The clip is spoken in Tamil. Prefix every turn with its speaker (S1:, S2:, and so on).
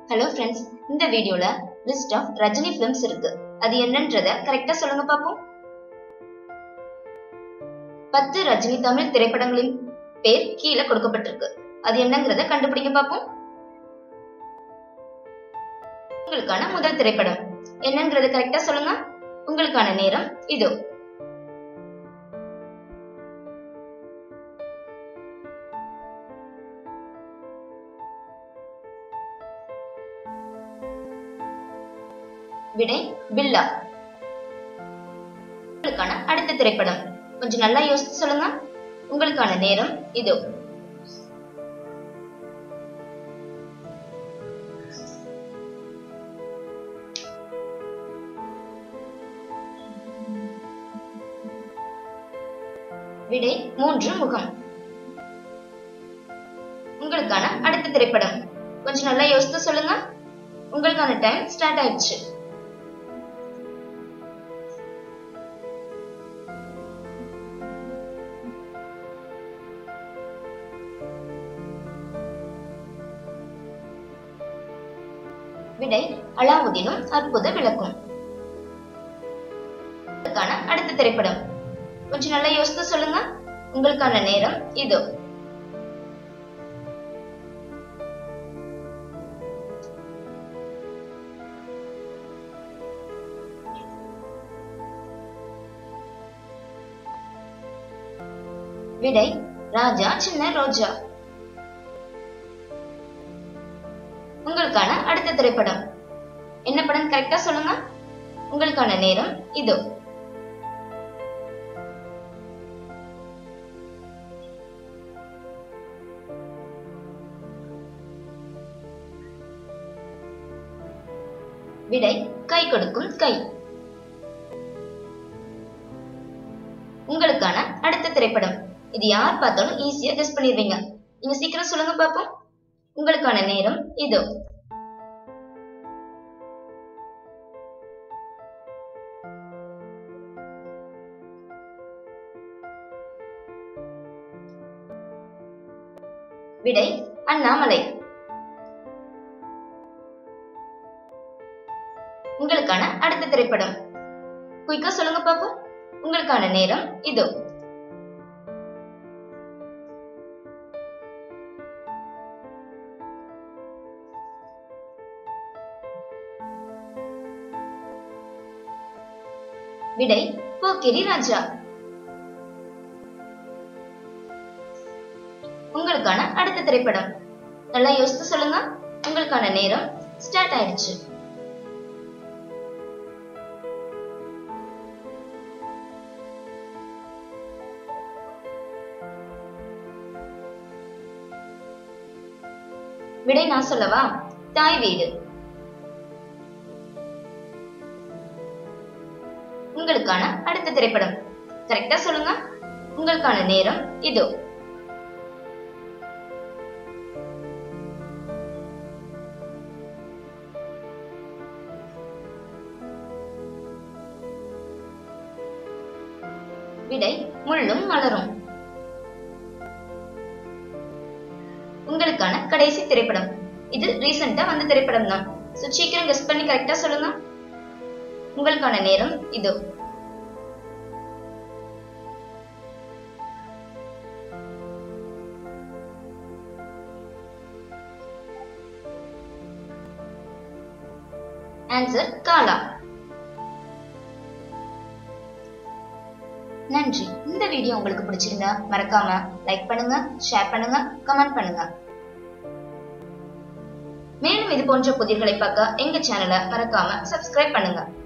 S1: ஹலோ ஃப்ரெண்ட்ஸ் இந்த வீடியோல லிஸ்ட் ஆஃப் ரஜினி ஃபிலிம்ஸ் இருக்கு அது என்னன்றத கரெக்டா சொல்லுங்க பாப்போம் பத்து ரஜினி தமிழ் திரைப்படங்களின் பேர் கீழே கொடுக்கப்பட்டிருக்கு அது என்னங்கறத கண்டுபிடிங்க பாப்போம் உங்களுக்கான முதல் திரைப்படம் என்னங்கறத கரெக்டா சொல்லுங்க உங்களுக்கான நேரம் இதோ விடை பில்லா உங்களுக்கான அடுத்த திரைப்படம் கொஞ்சம் நல்லா யோசிச்சு சொல்லுங்க உங்களுக்கான நேரம் இதோ விடை மூன்று முகம் உங்களுக்கான அடுத்த திரைப்படம் கொஞ்சம் நல்லா யோசித்து சொல்லுங்க உங்களுக்கான டைம் ஸ்டார்ட் ஆயிடுச்சு விடை அலாவுதீனும் அற்புத விளக்கும் உங்களுக்கான அடுத்த திரைப்படம் கொஞ்சம் நல்லா யோசித்து சொல்லுங்க உங்களுக்கான நேரம் இதோ விடை ராஜா சின்ன ரோஜா உங்களுக்கான அடுத்த திரைப்படம் என்ன படம் கரெக்டா சொல்லுங்க உங்களுக்கான நேரம் இதோ விடை கை கொடுக்கும் கை உங்களுக்கான அடுத்த திரைப்படம் இது யார் பார்த்தாலும் ஈஸியா கெஸ் பண்ணிடுவீங்க நீங்க சீக்கிரம் சொல்லுங்க பாப்போம் உங்களுக்கான நேரம் இதோ விடை அண்ணாமலை உங்களுக்கான அடுத்த திரைப்படம் குயிக்கா சொல்லுங்க பாப்போம் உங்களுக்கான நேரம் இதோ விடை போக்கிரி ராஜா உங்களுக்கான அடுத்த திரைப்படம் நல்லா யோசித்து சொல்லுங்க உங்களுக்கான நேரம் ஸ்டார்ட் ஆயிடுச்சு விடை நான் சொல்லவா தாய் வீடு உங்களுக்கான அடுத்த திரைப்படம் கரெக்டா சொல்லுங்க உங்களுக்கான நேரம் இதோ விடை முள்ளும் மலரும் உங்களுக்கான கடைசி திரைப்படம் இது ரீசெண்டா வந்த திரைப்படம் தான் சோ சீக்கிரம் கெஸ் பண்ணி கரெக்டா சொல்லுங்க உங்களுக்கான நேரம் இதோ ஆன்சர் காலா நன்றி இந்த வீடியோ உங்களுக்கு பிடிச்சிருந்தா மறக்காம லைக் பண்ணுங்க ஷேர் பண்ணுங்க கமெண்ட் பண்ணுங்க மேலும் இது போன்ற புதிர்களை பார்க்க எங்க சேனலை மறக்காம சப்ஸ்கிரைப் பண்ணுங்க